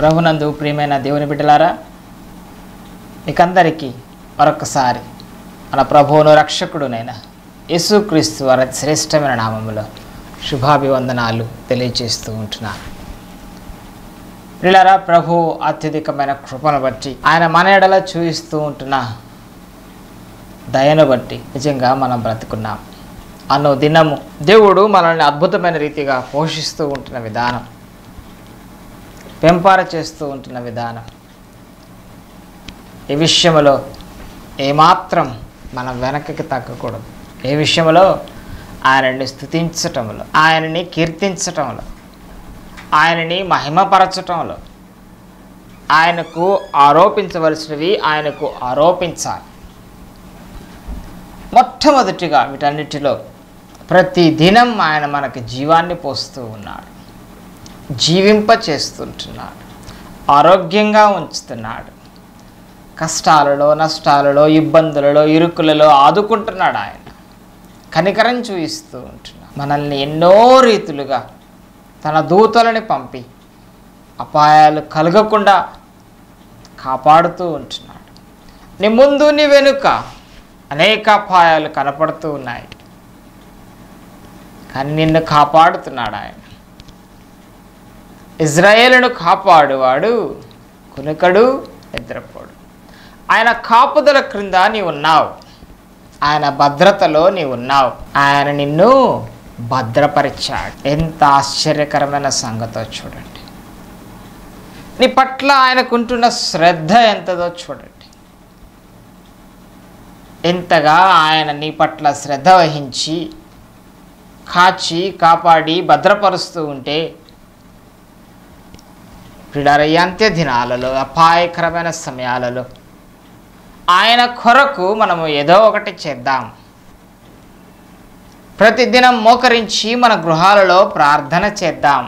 ప్రభునందు ప్రియమైన దేవుని బిడ్డలారా మీకందరికీ మరొకసారి మన ప్రభువును రక్షకుడునైన యేసుక్రీస్తు వారి శ్రేష్టమైన నామములో శుభాభివందనాలు తెలియజేస్తూ ఉంటున్నాను పిల్లరా ప్రభు అత్యధికమైన కృపను బట్టి ఆయన మన ఎడల చూపిస్తూ ఉంటున్న దయను బట్టి నిజంగా మనం బ్రతుకున్నాం అన్నో దినము దేవుడు మనల్ని అద్భుతమైన రీతిగా పోషిస్తూ ఉంటున్న విధానం పెంపార చేస్తూ ఉంటున్న విధానం ఈ విషయంలో ఏమాత్రం మనం వెనక్కి తగ్గకూడదు ఏ విషయంలో ఆయనని స్థుతించటంలో ఆయనని కీర్తించటంలో ఆయనని మహిమపరచటంలో ఆయనకు ఆరోపించవలసినవి ఆయనకు ఆరోపించాలి మొట్టమొదటిగా వీటన్నిటిలో ప్రతి దినం ఆయన మనకి జీవాన్ని పోస్తూ ఉన్నాడు జీవింప చేస్తుంటున్నాడు ఆరోగ్యంగా ఉంచుతున్నాడు కష్టాలలో నష్టాలలో ఇబ్బందులలో ఇరుకులలో ఆదుకుంటున్నాడు ఆయన కనికరం చూపిస్తూ ఉంటున్నాడు మనల్ని ఎన్నో రీతులుగా తన దూతలని పంపి అపాయాలు కలగకుండా కాపాడుతూ ఉంటున్నాడు నీ ముందు నీ వెనుక అనేక అపాయాలు కనపడుతూ ఉన్నాయి కానీ నిన్ను కాపాడుతున్నాడు ఆయన ఇజ్రాయేలును కాపాడువాడు కునుకడు నిద్రపోడు ఆయన కాపుదల క్రింద నీ ఉన్నావు ఆయన భద్రతలో నీ ఉన్నావు ఆయన నిన్ను భద్రపరిచాడు ఎంత ఆశ్చర్యకరమైన సంగతో చూడండి నీ పట్ల ఆయనకుంటున్న శ్రద్ధ ఎంతదో చూడండి ఎంతగా ఆయన నీ పట్ల శ్రద్ధ వహించి కాచి కాపాడి భద్రపరుస్తూ ఉంటే క్రీడారయ్య అంత్య దినాలలో అపాయకరమైన సమయాలలో ఆయన కొరకు మనము ఏదో ఒకటి చేద్దాం ప్రతిదినం మోకరించి మన గృహాలలో ప్రార్థన చేద్దాం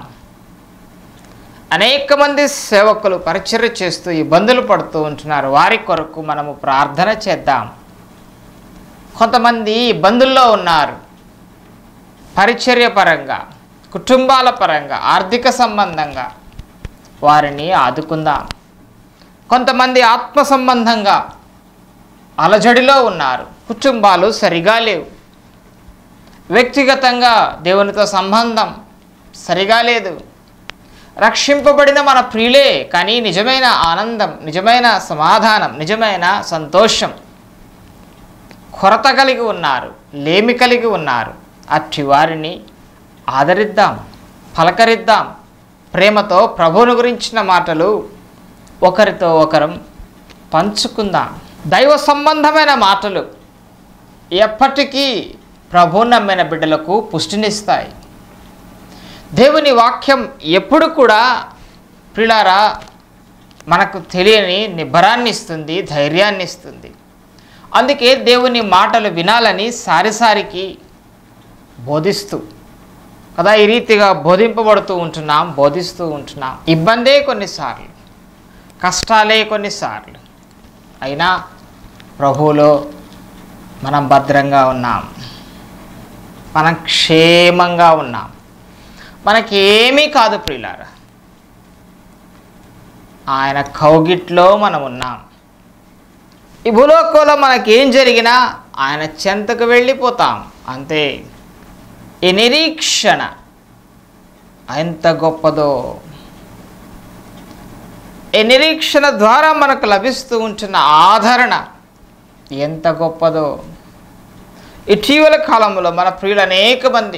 అనేక మంది సేవకులు పరిచర్య చేస్తూ ఇబ్బందులు పడుతూ ఉంటున్నారు వారి కొరకు మనము ప్రార్థన చేద్దాం కొంతమంది ఇబ్బందుల్లో ఉన్నారు పరిచర్య పరంగా కుటుంబాల పరంగా ఆర్థిక సంబంధంగా వారిని ఆదుకుందాం కొంతమంది ఆత్మ సంబంధంగా అలజడిలో ఉన్నారు కుటుంబాలు సరిగా లేవు వ్యక్తిగతంగా దేవునితో సంబంధం సరిగా లేదు రక్షింపబడిన మన ప్రియులే కానీ నిజమైన ఆనందం నిజమైన సమాధానం నిజమైన సంతోషం కొరత కలిగి ఉన్నారు లేమి కలిగి ఉన్నారు అట్టి వారిని ఆదరిద్దాం పలకరిద్దాం ప్రేమతో ప్రభువుని గురించిన మాటలు ఒకరితో ఒకరం పంచుకుందాం దైవ సంబంధమైన మాటలు ఎప్పటికీ ప్రభు నమ్మిన బిడ్డలకు పుష్టినిస్తాయి దేవుని వాక్యం ఎప్పుడు కూడా ప్రిలారా మనకు తెలియని నిబ్బరాన్ని ఇస్తుంది ధైర్యాన్ని ఇస్తుంది అందుకే దేవుని మాటలు వినాలని సారిసారికి బోధిస్తూ కదా ఈ రీతిగా బోధింపబడుతూ ఉంటున్నాం బోధిస్తూ ఉంటున్నాం ఇబ్బందే కొన్నిసార్లు కష్టాలే కొన్నిసార్లు అయినా ప్రభువులో మనం భద్రంగా ఉన్నాం మనం క్షేమంగా ఉన్నాం మనకేమీ కాదు ప్రియులారా ఆయన కౌగిట్లో మనం ఉన్నాం ఈ భూలోకంలో మనకేం జరిగినా ఆయన చెంతకు వెళ్ళిపోతాం అంతే ఈ నిరీక్షణ ఎంత గొప్పదో ఈ నిరీక్షణ ద్వారా మనకు లభిస్తూ ఉంటున్న ఆదరణ ఎంత గొప్పదో ఇటీవల కాలంలో మన ప్రియులు అనేక మంది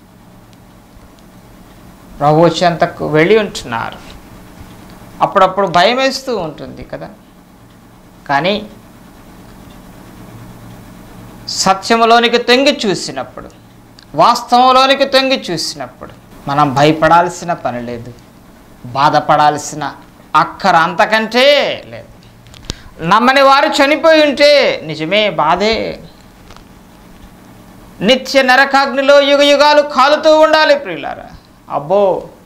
ప్రభు చెంతకు వెళ్ళి ఉంటున్నారు అప్పుడప్పుడు భయం వేస్తూ ఉంటుంది కదా కానీ సత్యములోనికి తొంగి చూసినప్పుడు వాస్తవంలోనికి తొంగి చూసినప్పుడు మనం భయపడాల్సిన పని లేదు బాధపడాల్సిన అక్కర అంతకంటే లేదు నమ్మని వారు చనిపోయి ఉంటే నిజమే బాధే నిత్య నరకాగ్నిలో యుగ యుగాలు కాలుతూ ఉండాలి ప్రియులారా అబ్బో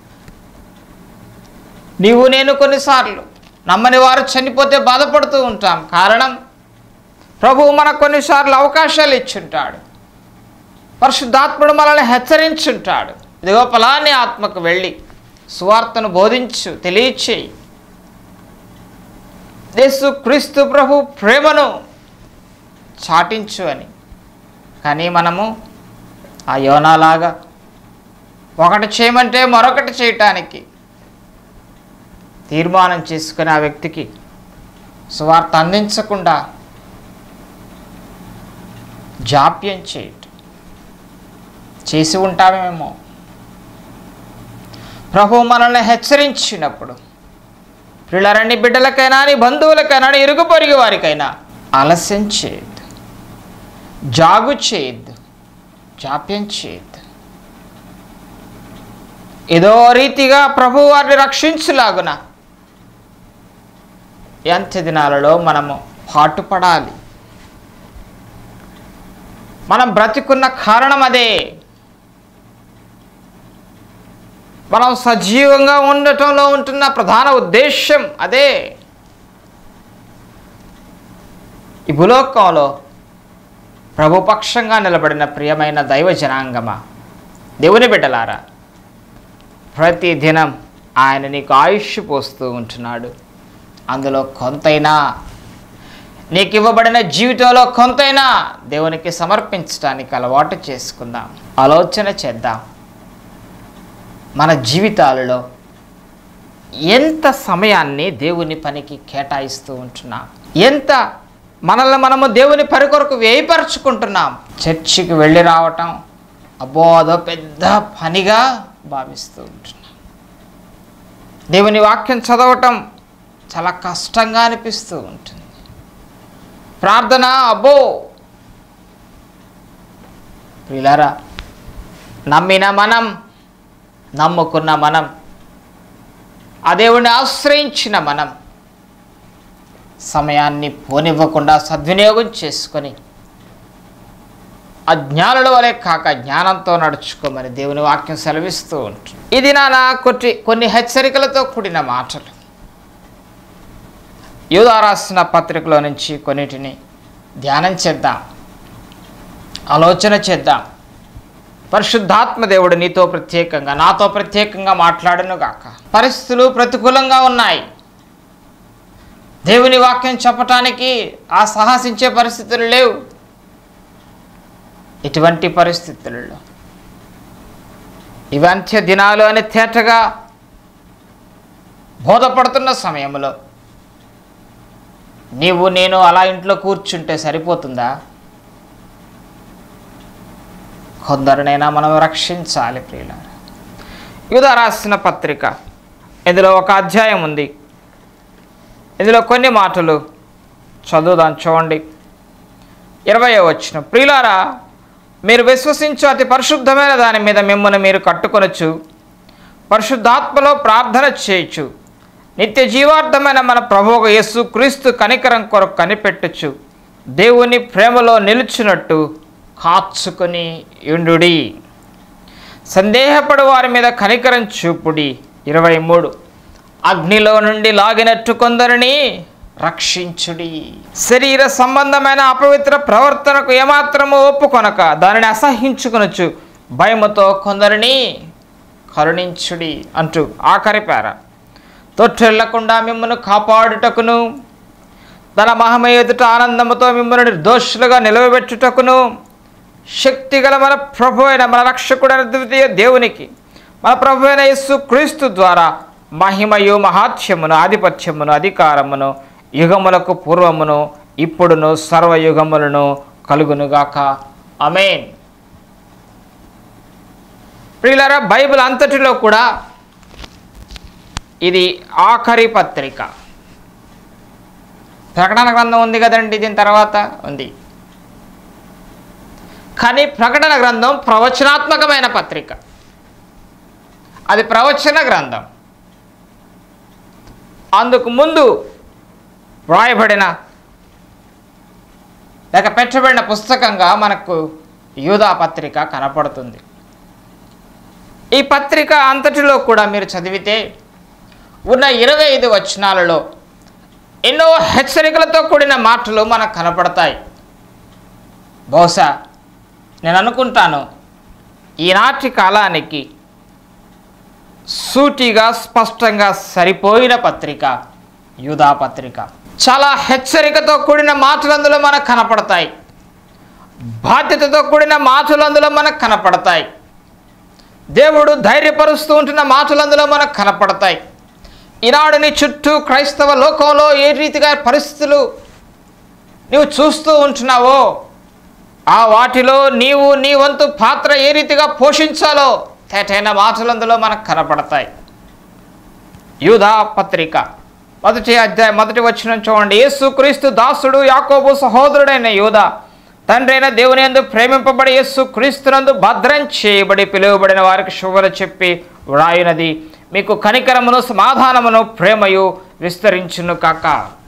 నీవు నేను కొన్నిసార్లు నమ్మని వారు చనిపోతే బాధపడుతూ ఉంటాం కారణం ప్రభువు మనకు కొన్నిసార్లు అవకాశాలు ఇచ్చుంటాడు పరిశుద్ధాత్ముడు మనల్ని హెచ్చరించుంటాడు ఇదిగో ఫలాని ఆత్మకు వెళ్ళి సువార్తను బోధించు తెలియచేయి యేసు క్రీస్తు ప్రభు ప్రేమను చాటించు అని కానీ మనము ఆ యోనాలాగా ఒకటి చేయమంటే మరొకటి చేయటానికి తీర్మానం చేసుకుని ఆ వ్యక్తికి సువార్త అందించకుండా జాప్యం చేయటం చేసి ఉంటామేమో ప్రభు మనల్ని హెచ్చరించినప్పుడు పిల్లలని బిడ్డలకైనా నీ బంధువులకైనా నీ ఇరుగు పొరుగు వారికైనా ఆలస్యం చేయొద్దు జాగు చేయొద్దు జాప్యం చేయొద్దు ఏదో రీతిగా ప్రభు వారిని రక్షించులాగున ఈ అంత్య దినాలలో మనము పాటుపడాలి మనం బ్రతికున్న కారణం అదే మనం సజీవంగా ఉండటంలో ఉంటున్న ప్రధాన ఉద్దేశం అదే ఈ భూలోకంలో ప్రభుపక్షంగా నిలబడిన ప్రియమైన దైవ జనాంగమా దేవుని బిడ్డలారా ప్రతి దినం ఆయన నీకు ఆయుష్ పోస్తూ ఉంటున్నాడు అందులో కొంతైనా నీకు ఇవ్వబడిన జీవితంలో కొంతైనా దేవునికి సమర్పించడానికి అలవాటు చేసుకుందాం ఆలోచన చేద్దాం మన జీవితాలలో ఎంత సమయాన్ని దేవుని పనికి కేటాయిస్తూ ఉంటున్నాం ఎంత మనల్ని మనము దేవుని పని కొరకు వ్యయపరుచుకుంటున్నాం చర్చికి వెళ్ళి రావటం అబ్బో అదో పెద్ద పనిగా భావిస్తూ ఉంటున్నాం దేవుని వాక్యం చదవటం చాలా కష్టంగా అనిపిస్తూ ఉంటుంది ప్రార్థన అబ్బో ప్రియులారా నమ్మిన మనం నమ్ముకున్న మనం ఆ దేవుణ్ణి ఆశ్రయించిన మనం సమయాన్ని పోనివ్వకుండా సద్వినియోగం చేసుకొని అజ్ఞానుల వలె కాక జ్ఞానంతో నడుచుకోమని దేవుని వాక్యం సెలవిస్తూ ఉంటుంది ఇది నా కొన్ని కొన్ని హెచ్చరికలతో కూడిన మాటలు యూదా రాసిన పత్రికలో నుంచి కొన్నిటిని ధ్యానం చేద్దాం ఆలోచన చేద్దాం పరిశుద్ధాత్మ దేవుడు నీతో ప్రత్యేకంగా నాతో ప్రత్యేకంగా మాట్లాడను గాక పరిస్థితులు ప్రతికూలంగా ఉన్నాయి దేవుని వాక్యం చెప్పటానికి ఆ సాహసించే పరిస్థితులు లేవు ఇటువంటి పరిస్థితులలో ఇవి అంత్య దినాలు అని తేటగా బోధపడుతున్న సమయంలో నీవు నేను అలా ఇంట్లో కూర్చుంటే సరిపోతుందా కొందరినైనా మనం రక్షించాలి ప్రియుల యుధ రాసిన పత్రిక ఇందులో ఒక అధ్యాయం ఉంది ఇందులో కొన్ని మాటలు చదువుదాం చూడండి ఇరవై వచ్చిన ప్రియులారా మీరు విశ్వసించు అతి పరిశుద్ధమైన దాని మీద మిమ్మల్ని మీరు కట్టుకొనొచ్చు పరిశుద్ధాత్మలో ప్రార్థన చేయొచ్చు నిత్య జీవార్థమైన మన ప్రభువు యేసు క్రీస్తు కనికరం కొరకు కనిపెట్టచ్చు దేవుని ప్రేమలో నిలుచున్నట్టు కాచుకొని యుండుడి సందేహపడు వారి మీద కనికరం చూపుడి ఇరవై మూడు అగ్నిలో నుండి లాగినట్టు కొందరిని రక్షించుడి శరీర సంబంధమైన అపవిత్ర ప్రవర్తనకు ఏమాత్రము ఒప్పుకొనక దానిని అసహించుకొనొచ్చు భయముతో కొందరిని కరుణించుడి అంటూ ఆఖరి పేర తొట్టెళ్లకుండా మిమ్మల్ని కాపాడుటకును తన మహమ ఎదుట ఆనందముతో మిమ్మల్ని నిర్దోషులుగా నిలవబెట్టుటకును శక్తిగల మన ప్రభు అయిన మన రక్షకుడైన ద్వితీయ దేవునికి మన ప్రభు అయిన యేసు క్రీస్తు ద్వారా మహిమయు మహాత్యమును ఆధిపత్యమును అధికారమును యుగములకు పూర్వమును ఇప్పుడును సర్వయుగములను కలుగునుగాక అమేన్ ప్రియులారా బైబిల్ అంతటిలో కూడా ఇది ఆఖరి పత్రిక ప్రకటన గ్రంథం ఉంది కదండి దీని తర్వాత ఉంది కానీ ప్రకటన గ్రంథం ప్రవచనాత్మకమైన పత్రిక అది ప్రవచన గ్రంథం అందుకు ముందు వ్రాయబడిన లేక పెట్టబడిన పుస్తకంగా మనకు యూదా పత్రిక కనపడుతుంది ఈ పత్రిక అంతటిలో కూడా మీరు చదివితే ఉన్న ఇరవై ఐదు వచనాలలో ఎన్నో హెచ్చరికలతో కూడిన మాటలు మనకు కనపడతాయి బహుశా నేను అనుకుంటాను ఈనాటి కాలానికి సూటిగా స్పష్టంగా సరిపోయిన పత్రిక యూదా పత్రిక చాలా హెచ్చరికతో కూడిన మాటలు అందులో మనకు కనపడతాయి బాధ్యతతో కూడిన మాటలు అందులో మనకు కనపడతాయి దేవుడు ధైర్యపరుస్తూ ఉంటున్న మాటలు అందులో మనకు కనపడతాయి ఈనాడు నీ చుట్టూ క్రైస్తవ లోకంలో ఏ రీతిగా పరిస్థితులు నీవు చూస్తూ ఉంటున్నావో ఆ వాటిలో నీవు నీ వంతు పాత్ర ఏ రీతిగా పోషించాలో తేటైన మాటలు అందులో మనకు కనపడతాయి యూధా పత్రిక మొదటి అధ్యాయం మొదటి వచ్చిన చూడండి యేసు క్రీస్తు దాసుడు యాకోబు సహోదరుడైన యూధ తండ్రి అయిన దేవుని యందు ప్రేమింపబడి యేసు క్రీస్తునందు భద్రం చేయబడి పిలువబడిన వారికి శుభలు చెప్పి వ్రాయునది మీకు కనికరమును సమాధానమును ప్రేమయు విస్తరించును కాక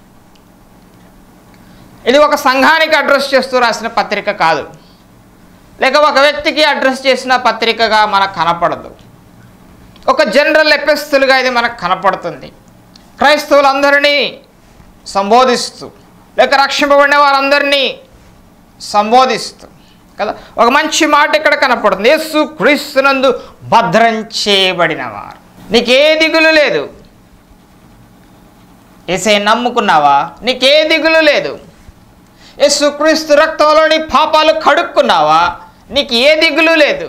ఇది ఒక సంఘానికి అడ్రస్ చేస్తూ రాసిన పత్రిక కాదు లేక ఒక వ్యక్తికి అడ్రస్ చేసిన పత్రికగా మనకు కనపడదు ఒక జనరల్ ఎపిస్తులుగా ఇది మనకు కనపడుతుంది క్రైస్తవులందరినీ సంబోధిస్తూ లేక రక్షింపబడిన వారందరినీ సంబోధిస్తూ కదా ఒక మంచి మాట ఇక్కడ కనపడుతుంది యేసు క్రీస్తునందు భద్రం చేయబడిన వారు నీకే దిగులు లేదు ఏసై నమ్ముకున్నావా నీకే దిగులు లేదు యేసు క్రీస్తు రక్తంలో నీ పాపాలు కడుక్కున్నావా నీకు ఏ దిగులు లేదు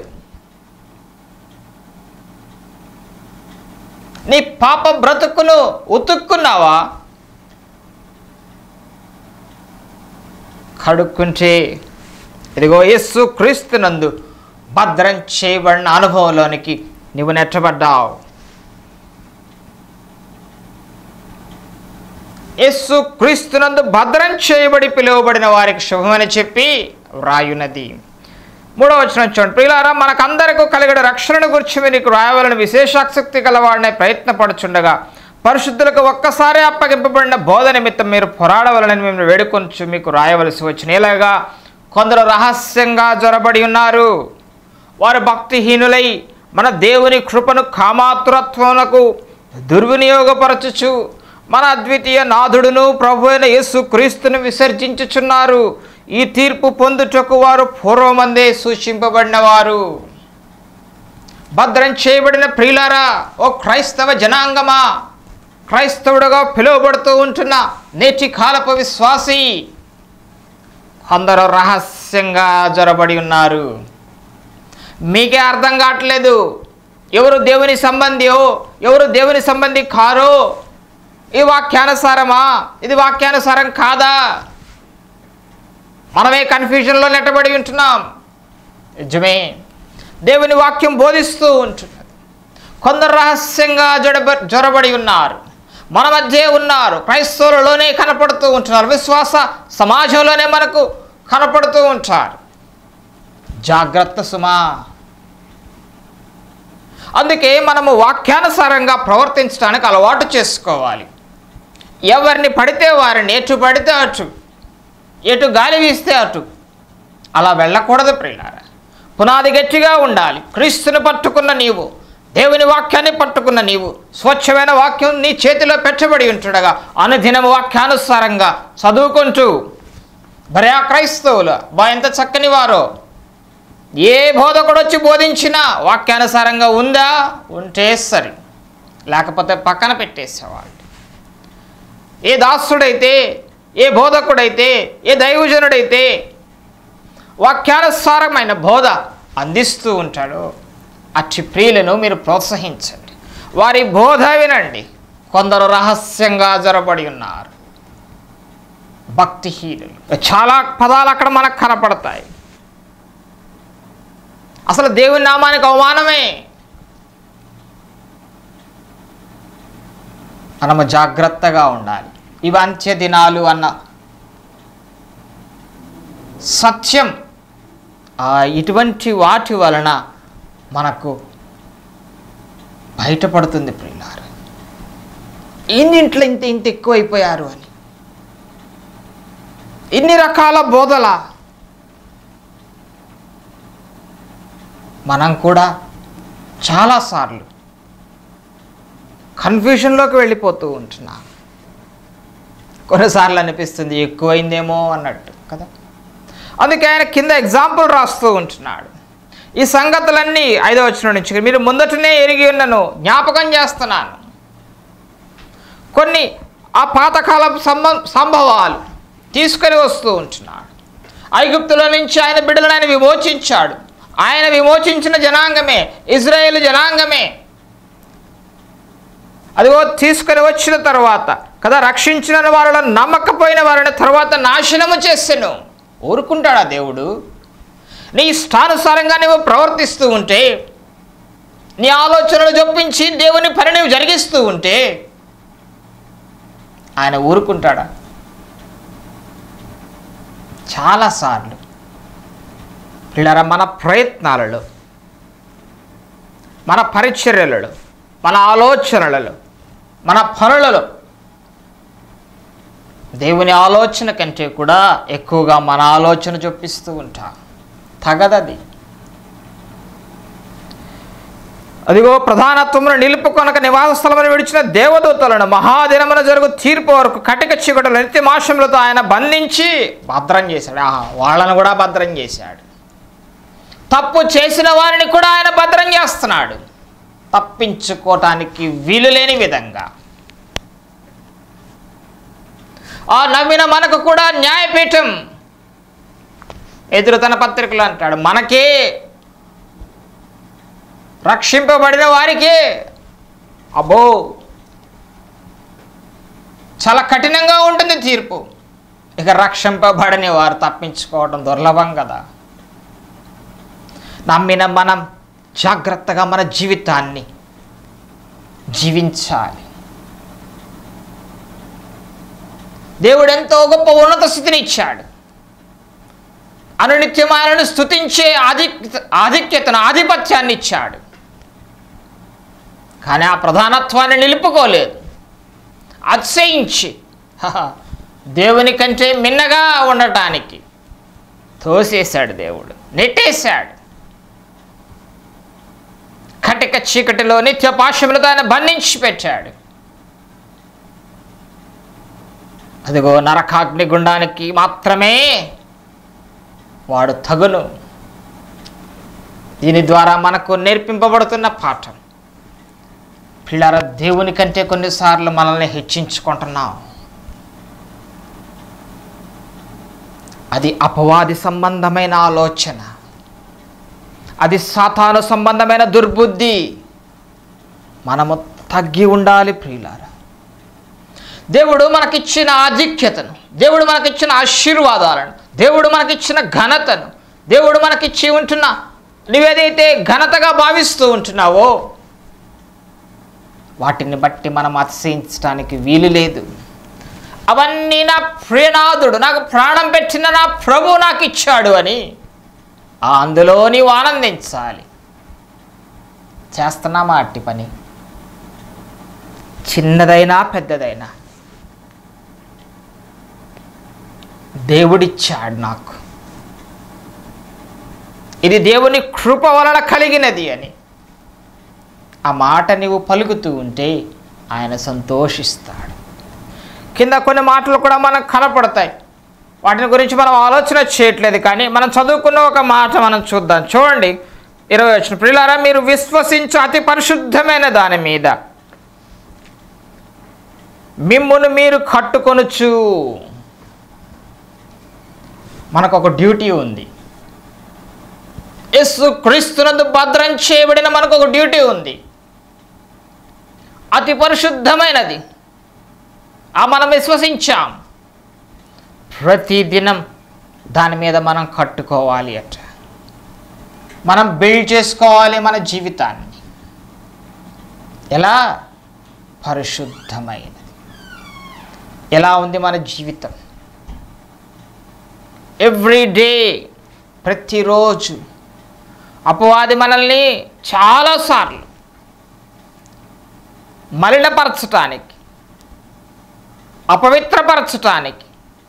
నీ పాప బ్రతుకును ఉతుక్కున్నావా కడుక్కుంటే ఇదిగో యేసు క్రీస్తునందు భద్రం చేయబడిన అనుభవంలోనికి నువ్వు నెట్టబడ్డావు యేసు క్రీస్తునందు భద్రం చేయబడి పిలువబడిన వారికి శుభమని చెప్పి వ్రాయునది మూడవ వచనం చూడండి ప్రియులారా మనకందరకు కలిగిన రక్షణను గురించి మీకు రాయవలని విశేషాసక్తి గలవాడినే ప్రయత్నపడుచుండగా పరిశుద్ధులకు ఒక్కసారి అప్పగింపబడిన బోధ నిమిత్తం మీరు పోరాడవలనని మేము వేడుకొంచు మీకు రాయవలసి వచ్చిన ఇలాగా కొందరు రహస్యంగా జ్వరబడి ఉన్నారు వారు భక్తిహీనులై మన దేవుని కృపను కామాతురత్వమునకు దుర్వినియోగపరచుచు మన అద్వితీయ నాథుడును ప్రభు అయిన యేసు క్రీస్తును విసర్జించుచున్నారు ఈ తీర్పు పొందుటకు వారు పూర్వమందే సూచింపబడిన వారు భద్రం చేయబడిన ప్రియులారా ఓ క్రైస్తవ జనాంగమా క్రైస్తవుడుగా పిలువబడుతూ ఉంటున్న నేటి కాలపు విశ్వాసి కొందరు రహస్యంగా జొరబడి ఉన్నారు మీకే అర్థం కావట్లేదు ఎవరు దేవుని సంబంధియో ఎవరు దేవుని సంబంధి కారో ఇది వాక్యానుసారమా ఇది వాక్యానుసారం కాదా మనమే కన్ఫ్యూజన్లో నెట్టబడి ఉంటున్నాం నిజమే దేవుని వాక్యం బోధిస్తూ ఉంటున్నది కొందరు రహస్యంగా జొడబ జొరబడి ఉన్నారు మన మధ్య ఉన్నారు క్రైస్తవులలోనే కనపడుతూ ఉంటున్నారు విశ్వాస సమాజంలోనే మనకు కనపడుతూ ఉంటారు జాగ్రత్త సుమా అందుకే మనము వాక్యానుసారంగా ప్రవర్తించడానికి అలవాటు చేసుకోవాలి ఎవరిని పడితే వారిని ఎటు పడితే అటు ఎటు గాలి వీస్తే అటు అలా వెళ్ళకూడదు ప్రియులారా పునాది గట్టిగా ఉండాలి క్రీస్తుని పట్టుకున్న నీవు దేవుని వాక్యాన్ని పట్టుకున్న నీవు స్వచ్ఛమైన వాక్యం నీ చేతిలో పెట్టబడి ఉంటుండగా అనుదినం వాక్యానుసారంగా చదువుకుంటూ భర్యా క్రైస్తవులు బా ఎంత చక్కని వారో ఏ బోధకుడు వచ్చి బోధించినా వాక్యానుసారంగా ఉందా ఉంటే సరి లేకపోతే పక్కన పెట్టేసేవాళ్ళు ఏ దాసుడైతే ఏ బోధకుడైతే ఏ దైవజనుడైతే వాక్యానుసారమైన బోధ అందిస్తూ ఉంటాడో అట్టి ప్రియులను మీరు ప్రోత్సహించండి వారి బోధ వినండి కొందరు రహస్యంగా జొరబడి ఉన్నారు భక్తిహీనులు చాలా పదాలు అక్కడ మనకు కనపడతాయి అసలు దేవుని నామానికి అవమానమే మనము జాగ్రత్తగా ఉండాలి ఇవి అంత్య దినాలు అన్న సత్యం ఆ ఇటువంటి వాటి వలన మనకు బయటపడుతుంది ప్రియులారు ఇన్నింట్లో ఇంత ఇంత ఎక్కువైపోయారు అని ఇన్ని రకాల బోధల మనం కూడా చాలాసార్లు కన్ఫ్యూషన్లోకి వెళ్ళిపోతూ ఉంటున్నాం కొన్నిసార్లు అనిపిస్తుంది ఎక్కువైందేమో అన్నట్టు కదా అందుకే ఆయన కింద ఎగ్జాంపుల్ రాస్తూ ఉంటున్నాడు ఈ సంగతులన్నీ ఐదో వచ్చిన నుంచి మీరు ముందటనే ఎరిగి ఉన్నను జ్ఞాపకం చేస్తున్నాను కొన్ని ఆ పాతకాల సంబ సంభవాలు తీసుకొని వస్తూ ఉంటున్నాడు ఐగుప్తులో నుంచి ఆయన బిడ్డలను ఆయన విమోచించాడు ఆయన విమోచించిన జనాంగమే ఇజ్రాయేల్ జనాంగమే అదిగో తీసుకొని వచ్చిన తర్వాత కదా రక్షించిన వారిలో నమ్మకపోయిన వారిని తర్వాత నాశనము చేసెను ఊరుకుంటాడా దేవుడు నీ ఇష్టానుసారంగా నువ్వు ప్రవర్తిస్తూ ఉంటే నీ ఆలోచనలు జొప్పించి దేవుని పని నువ్వు జరిగిస్తూ ఉంటే ఆయన ఊరుకుంటాడా చాలాసార్లు పిల్లర మన ప్రయత్నాలలో మన పరిచర్యలలో మన ఆలోచనలలో మన పనులలో దేవుని ఆలోచన కంటే కూడా ఎక్కువగా మన ఆలోచన చొప్పిస్తూ ఉంటాం తగదది అదిగో ప్రధానత్వమును నిలుపుకొనక నివాస స్థలమును విడిచిన దేవదూతలను మహాదినమున జరుగు తీర్పు వరకు కటిక చీకటలు నిత్యమాశములతో ఆయన బంధించి భద్రం చేశాడు ఆహా వాళ్ళను కూడా భద్రం చేశాడు తప్పు చేసిన వారిని కూడా ఆయన భద్రం చేస్తున్నాడు తప్పించుకోవటానికి వీలు లేని విధంగా ఆ నమ్మిన మనకు కూడా న్యాయపీఠం ఎదురు తన పత్రికలు అంటాడు మనకే రక్షింపబడిన వారికే అబ్బో చాలా కఠినంగా ఉంటుంది తీర్పు ఇక రక్షింపబడని వారు తప్పించుకోవడం దుర్లభం కదా నమ్మిన మనం జాగ్రత్తగా మన జీవితాన్ని జీవించాలి దేవుడు ఎంతో గొప్ప ఉన్నత స్థితిని ఇచ్చాడు అనునిత్యం ఆయనను స్థుతించే ఆధి ఆధిక్యతను ఆధిపత్యాన్ని ఇచ్చాడు కానీ ఆ ప్రధానత్వాన్ని నిలుపుకోలేదు అతిశయించి హహ, దేవుని కంటే మిన్నగా ఉండటానికి తోసేశాడు దేవుడు నెట్టేశాడు కటిక చీకటిలో నిత్య పాశములతో ఆయన బంధించి పెట్టాడు అదిగో నరకాగ్ని గుండానికి మాత్రమే వాడు తగును దీని ద్వారా మనకు నేర్పింపబడుతున్న పాఠం పిల్లల దేవుని కంటే కొన్నిసార్లు మనల్ని హెచ్చించుకుంటున్నాం అది అపవాది సంబంధమైన ఆలోచన అది సాతాను సంబంధమైన దుర్బుద్ధి మనము తగ్గి ఉండాలి ప్రియులారా దేవుడు మనకిచ్చిన ఆధిక్యతను దేవుడు మనకిచ్చిన ఆశీర్వాదాలను దేవుడు మనకిచ్చిన ఘనతను దేవుడు మనకిచ్చి ఉంటున్న నువ్వేదైతే ఘనతగా భావిస్తూ ఉంటున్నావో వాటిని బట్టి మనం అతిశయించడానికి వీలు లేదు అవన్నీ నా ప్రియనాథుడు నాకు ప్రాణం పెట్టిన నా ప్రభు నాకు ఇచ్చాడు అని ఆ అందులో నీవు ఆనందించాలి చేస్తున్నామా అట్టి పని చిన్నదైనా పెద్దదైనా దేవుడిచ్చాడు నాకు ఇది దేవుని కృప వలన కలిగినది అని ఆ మాట నీవు పలుకుతూ ఉంటే ఆయన సంతోషిస్తాడు కింద కొన్ని మాటలు కూడా మనకు కనపడతాయి వాటిని గురించి మనం ఆలోచన చేయట్లేదు కానీ మనం చదువుకున్న ఒక మాట మనం చూద్దాం చూడండి ఇరవై వచ్చిన ప్రియులారా మీరు విశ్వసించు అతి పరిశుద్ధమైన దాని మీద మిమ్మును మీరు కట్టుకొనుచు మనకు ఒక డ్యూటీ ఉంది యేసు క్రీస్తునందు భద్రం చేయబడిన మనకు ఒక డ్యూటీ ఉంది అతి పరిశుద్ధమైనది ఆ మనం విశ్వసించాం ప్రతిదినం దాని మీద మనం కట్టుకోవాలి అట మనం బిల్డ్ చేసుకోవాలి మన జీవితాన్ని ఎలా పరిశుద్ధమైనది ఎలా ఉంది మన జీవితం ఎవ్రీ డే ప్రతిరోజు అపవాది మనల్ని చాలాసార్లు మలినపరచటానికి అపవిత్రపరచటానికి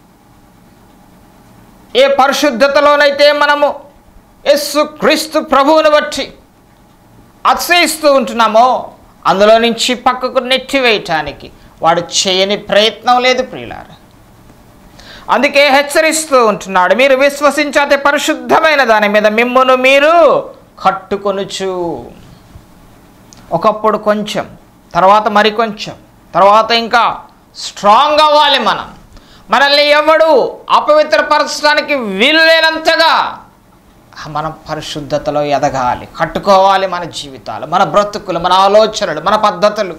ఏ పరిశుద్ధతలోనైతే మనము యస్సు క్రీస్తు ప్రభువుని బట్టి అతిశయిస్తూ ఉంటున్నామో అందులో నుంచి పక్కకు నెట్టివేయటానికి వాడు చేయని ప్రయత్నం లేదు ప్రియులారా అందుకే హెచ్చరిస్తూ ఉంటున్నాడు మీరు విశ్వసించే అతి పరిశుద్ధమైన దాని మీద మిమ్మును మీరు కట్టుకొనుచు ఒకప్పుడు కొంచెం తర్వాత మరి కొంచెం తర్వాత ఇంకా స్ట్రాంగ్ అవ్వాలి మనం మనల్ని ఎవడు అపవిత్రపరచడానికి వీలు లేనంతగా మనం పరిశుద్ధతలో ఎదగాలి కట్టుకోవాలి మన జీవితాలు మన బ్రతుకులు మన ఆలోచనలు మన పద్ధతులు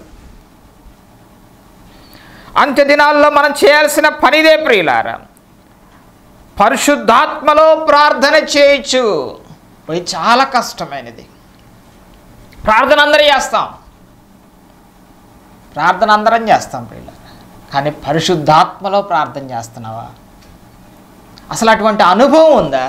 అంత్య దినాల్లో మనం చేయాల్సిన పనిదే ప్రియులారా పరిశుద్ధాత్మలో ప్రార్థన చేయొచ్చు ఇది చాలా కష్టమైనది ప్రార్థన అందరం చేస్తాం ప్రార్థన అందరం చేస్తాం ప్రియులారా కానీ పరిశుద్ధాత్మలో ప్రార్థన చేస్తున్నావా అసలు అటువంటి అనుభవం ఉందా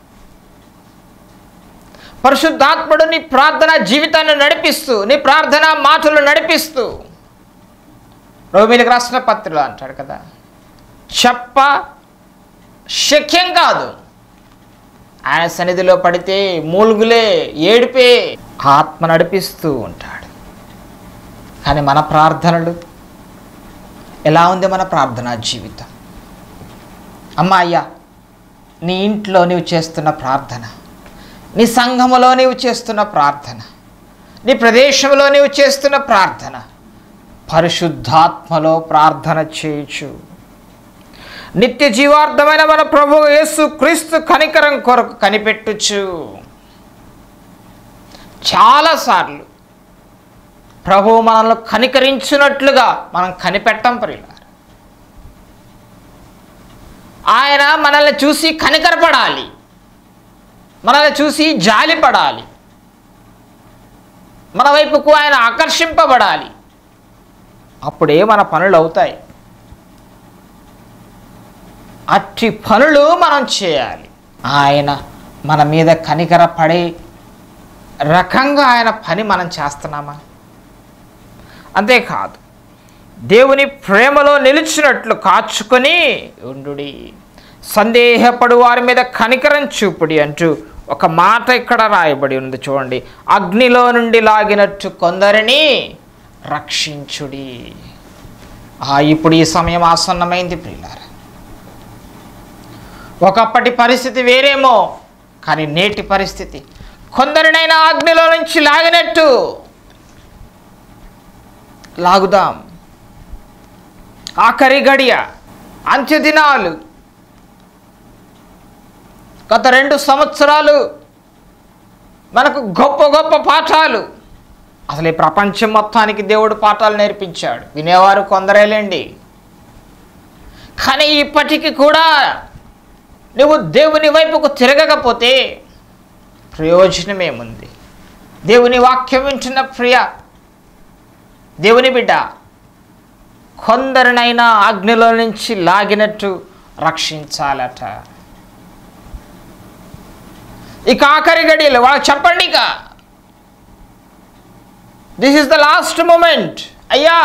పరిశుద్ధాత్ముడు నీ ప్రార్థన జీవితాన్ని నడిపిస్తూ నీ ప్రార్థన మాటలు నడిపిస్తూ రోమిలకు రాసిన పత్రికలో అంటాడు కదా చెప్ప శక్యం కాదు ఆయన సన్నిధిలో పడితే మూలుగులే ఏడిపే ఆత్మ నడిపిస్తూ ఉంటాడు కానీ మన ప్రార్థనలు ఎలా ఉంది మన ప్రార్థనా జీవితం అమ్మా అయ్యా నీ ఇంట్లో నీవు చేస్తున్న ప్రార్థన నీ సంఘములో నీవు చేస్తున్న ప్రార్థన నీ ప్రదేశంలో నీవు చేస్తున్న ప్రార్థన పరిశుద్ధాత్మలో ప్రార్థన చేయొచ్చు నిత్య జీవార్థమైన మన ప్రభు యేసు క్రీస్తు కనికరం కొరకు కనిపెట్టుచు చాలాసార్లు ప్రభువు మనల్ని కనికరించినట్లుగా మనం కనిపెట్టం పరిలారు ఆయన మనల్ని చూసి కనికరపడాలి మనల్ని చూసి జాలిపడాలి మన వైపుకు ఆయన ఆకర్షింపబడాలి అప్పుడే మన పనులు అవుతాయి అట్టి పనులు మనం చేయాలి ఆయన మన మీద కనికర పడే రకంగా ఆయన పని మనం చేస్తున్నామా అంతేకాదు దేవుని ప్రేమలో నిలిచినట్లు కాచుకొని ఉండుడి సందేహపడు వారి మీద కనికరం చూపుడి అంటూ ఒక మాట ఇక్కడ రాయబడి ఉంది చూడండి అగ్నిలో నుండి లాగినట్టు కొందరిని రక్షించుడి ఆ ఇప్పుడు ఈ సమయం ఆసన్నమైంది ప్రియులారా ఒకప్పటి పరిస్థితి వేరేమో కానీ నేటి పరిస్థితి కొందరినైనా అగ్నిలో నుంచి లాగినట్టు లాగుదాం ఆఖరి గడియ అంత్య దినాలు గత రెండు సంవత్సరాలు మనకు గొప్ప గొప్ప పాఠాలు అసలు ఈ ప్రపంచం మొత్తానికి దేవుడు పాఠాలు నేర్పించాడు వినేవారు కొందరేలేండి కానీ ఇప్పటికీ కూడా నువ్వు దేవుని వైపుకు తిరగకపోతే ప్రయోజనమేముంది దేవుని వాక్యం వింటున్న ప్రియ దేవుని బిడ్డ కొందరినైనా అగ్నిలో నుంచి లాగినట్టు రక్షించాలట ఇక ఆఖరి గడియలు వాళ్ళకి చెప్పండి ఇక this is the last moment అయ్యా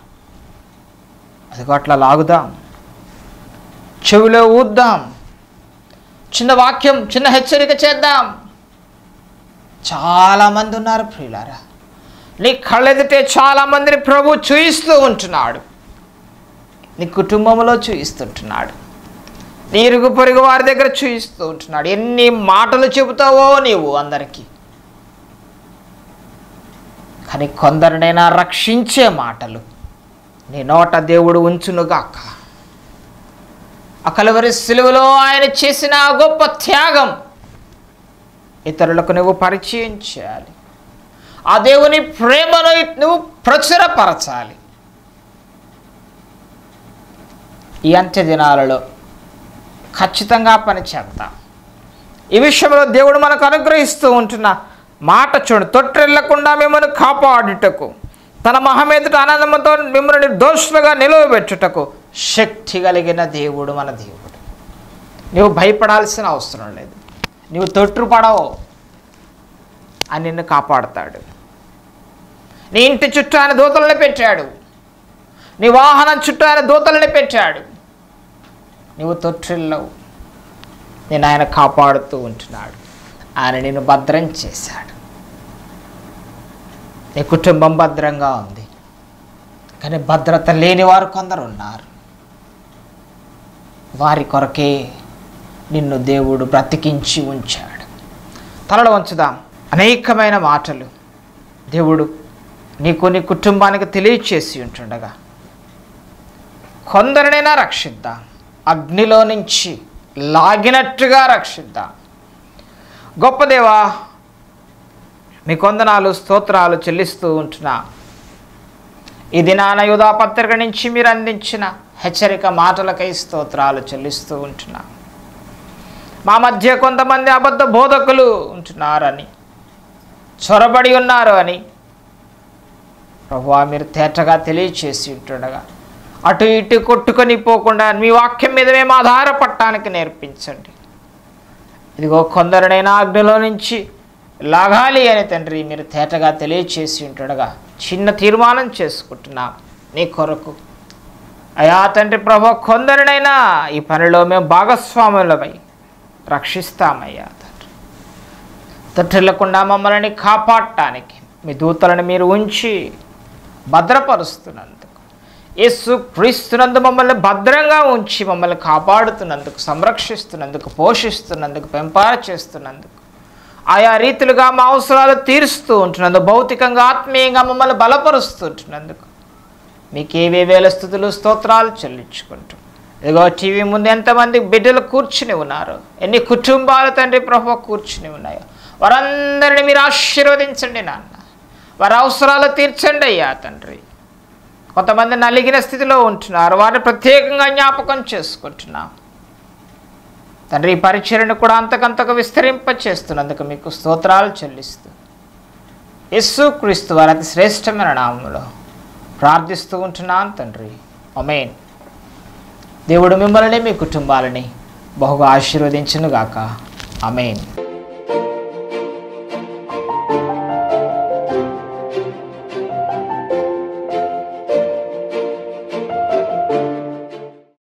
అది అట్లా లాగుదాం చెవిలో ఊద్దాం చిన్న వాక్యం చిన్న హెచ్చరిక చేద్దాం చాలామంది ఉన్నారు ప్రియులారా నీ కళ్ళెదితే చాలామందిని ప్రభు చూయిస్తూ ఉంటున్నాడు నీ కుటుంబంలో చూయిస్తుంటున్నాడు నీ ఇరుగు పొరుగు వారి దగ్గర చూయిస్తూ ఉంటున్నాడు ఎన్ని మాటలు చెబుతావో నీవు అందరికీ కానీ కొందరినైనా రక్షించే మాటలు నీ నోట దేవుడు ఉంచునుగాక ఆ కలువరి సిలువలో ఆయన చేసిన ఆ గొప్ప త్యాగం ఇతరులకు నువ్వు పరిచయం చేయాలి ఆ దేవుని ప్రేమను నువ్వు ప్రచురపరచాలి ఈ అంత్య దినాలలో ఖచ్చితంగా పని చేద్దాం ఈ విషయంలో దేవుడు మనకు అనుగ్రహిస్తూ ఉంటున్న మాట చూడు తొట్టిల్లకుండా మిమ్మల్ని కాపాడుటకు తన మహమేదుట ఆనందంతో మిమ్మల్ని దోషులుగా నిలువబెట్టుటకు శక్తి కలిగిన దేవుడు మన దేవుడు నువ్వు భయపడాల్సిన అవసరం లేదు నువ్వు తొట్టుపడవు అని నిన్ను కాపాడుతాడు నీ ఇంటి చుట్టూ ఆయన దూతల్ని పెట్టాడు నీ వాహనం చుట్టూ ఆయన దూతల్ని పెట్టాడు నువ్వు తొట్టిల్లవు నేను ఆయన కాపాడుతూ ఉంటున్నాడు ఆయన నిన్ను భద్రం చేశాడు నీ కుటుంబం భద్రంగా ఉంది కానీ భద్రత లేని వారు కొందరు ఉన్నారు వారి కొరకే నిన్ను దేవుడు బ్రతికించి ఉంచాడు తలలో ఉంచుదాం అనేకమైన మాటలు దేవుడు నీకు నీ కుటుంబానికి తెలియచేసి ఉంటుండగా కొందరినైనా రక్షిద్దాం అగ్నిలో నుంచి లాగినట్టుగా రక్షిద్దాం గొప్ప దేవా మీ కొందనాలు స్తోత్రాలు చెల్లిస్తూ ఉంటున్నా ఈ దినాన యుధా పత్రిక నుంచి మీరు అందించిన హెచ్చరిక మాటలకై స్తోత్రాలు చెల్లిస్తూ ఉంటున్నా మా మధ్య కొంతమంది అబద్ధ బోధకులు ఉంటున్నారని చొరబడి ఉన్నారు అని ప్రభువా మీరు తేటగా తెలియచేసి ఉంటుండగా అటు ఇటు కొట్టుకొని పోకుండా మీ వాక్యం మీద మేము ఆధారపడటానికి నేర్పించండి ఇదిగో కొందరినైనా అగ్నిలో నుంచి లాగాలి అని తండ్రి మీరు తేటగా తెలియచేసి ఉంటుండగా చిన్న తీర్మానం చేసుకుంటున్నాం నీ కొరకు అయా తండ్రి ప్రభు కొందరినైనా ఈ పనిలో మేము భాగస్వాములమై రక్షిస్తామయ్యా తండ్రి తొట్టిల్లకుండా మమ్మల్ని కాపాడటానికి మీ దూతలను మీరు ఉంచి భద్రపరుస్తున్నందుకు యేసు క్రీస్తునందు మమ్మల్ని భద్రంగా ఉంచి మమ్మల్ని కాపాడుతున్నందుకు సంరక్షిస్తున్నందుకు పోషిస్తున్నందుకు పెంపార చేస్తున్నందుకు ఆయా రీతిలుగా మా అవసరాలు తీరుస్తూ ఉంటున్నందుకు భౌతికంగా ఆత్మీయంగా మమ్మల్ని బలపరుస్తుంటున్నందుకు మీకు ఏవే వేల స్థుతులు స్తోత్రాలు చెల్లించుకుంటూ ఇదిగో టీవీ ముందు ఎంతమంది బిడ్డలు కూర్చుని ఉన్నారు ఎన్ని కుటుంబాలు తండ్రి ప్రభు కూర్చుని ఉన్నాయో వారందరిని మీరు ఆశీర్వదించండి నాన్న వారి అవసరాలు తీర్చండి అయ్యా తండ్రి కొంతమంది నలిగిన స్థితిలో ఉంటున్నారు వారిని ప్రత్యేకంగా జ్ఞాపకం చేసుకుంటున్నాం తండ్రి ఈ పరిచయను కూడా అంతకంతకు విస్తరింప చేస్తున్నందుకు మీకు స్తోత్రాలు చెల్లిస్తూ యస్సు క్రీస్తు వారి అతి శ్రేష్టమైన నామంలో ప్రార్థిస్తూ ఉంటున్నాను తండ్రి అమేన్ దేవుడు మిమ్మల్ని మీ కుటుంబాలని బహుగా ఆశీర్వదించునుగాక అమేన్